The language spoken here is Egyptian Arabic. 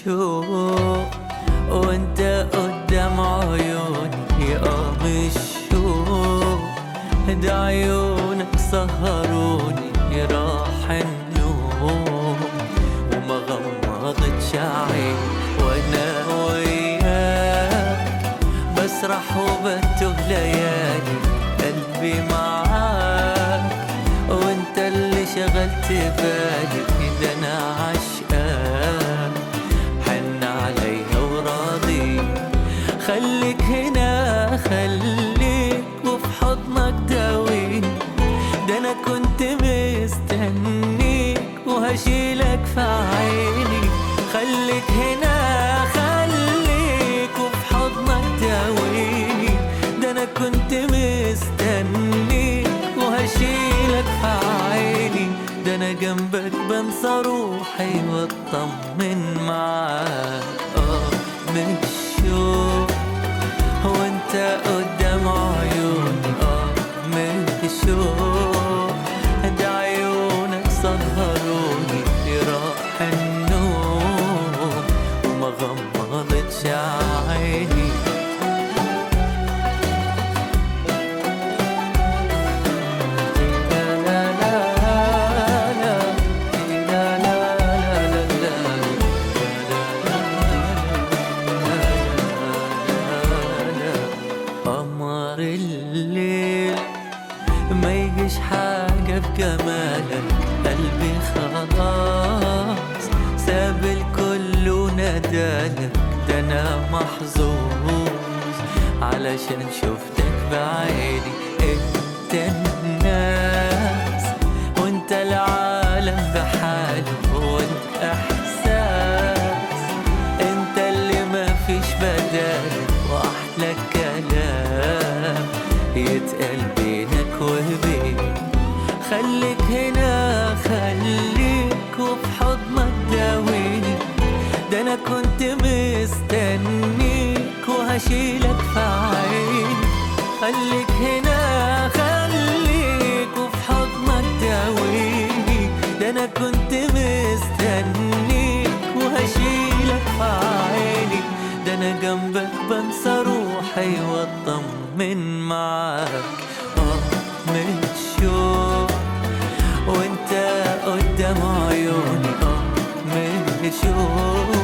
الشوق وانت قدام عيوني اه بالشوق ده عيونك سهروني راح النوم وما غمضتش عين وانا وياك بسرح وبتوه ليالي قلبي معاك وانت اللي شغلت بالي ده انا عشقاك حن عليها وراضي خليك هنا خليك وفي حضنك داويني ده انا كنت مستنيك وهشيلك في عيني خليك هنا خليك وفي حضنك داويني ده انا كنت مستنيك وهشيلك في عيني ده انا جنبك بنسى روحي واطمن معاك اه من الشوق هو انت قدام عيوني اه من الشوق ده عيونك سهروني راح النوم وما غمضتش عيني لا لا لا لا لا لا لا قمر الليل ما يجيش حاجة في جمالك قلبي خلاص ساب الكل وندالك ده أنا محظوظ علشان شفتك بعيني انت الناس وانت العالم بحاله وانت احساس انت اللي ما فيش بدالك واحلى كلام يتقال بينك وبين خليك هنا خليك وفي حضنك داويني ده انا كنت مستنيك وهشيلك في عيني خليك هنا خليك وفي حضنك داويني ده انا كنت مستنيك وهشيلك في عيني ده انا جنبك بنسى روحي واطمن معاك اه من الشوق وانت قدام عيوني اه من الشوق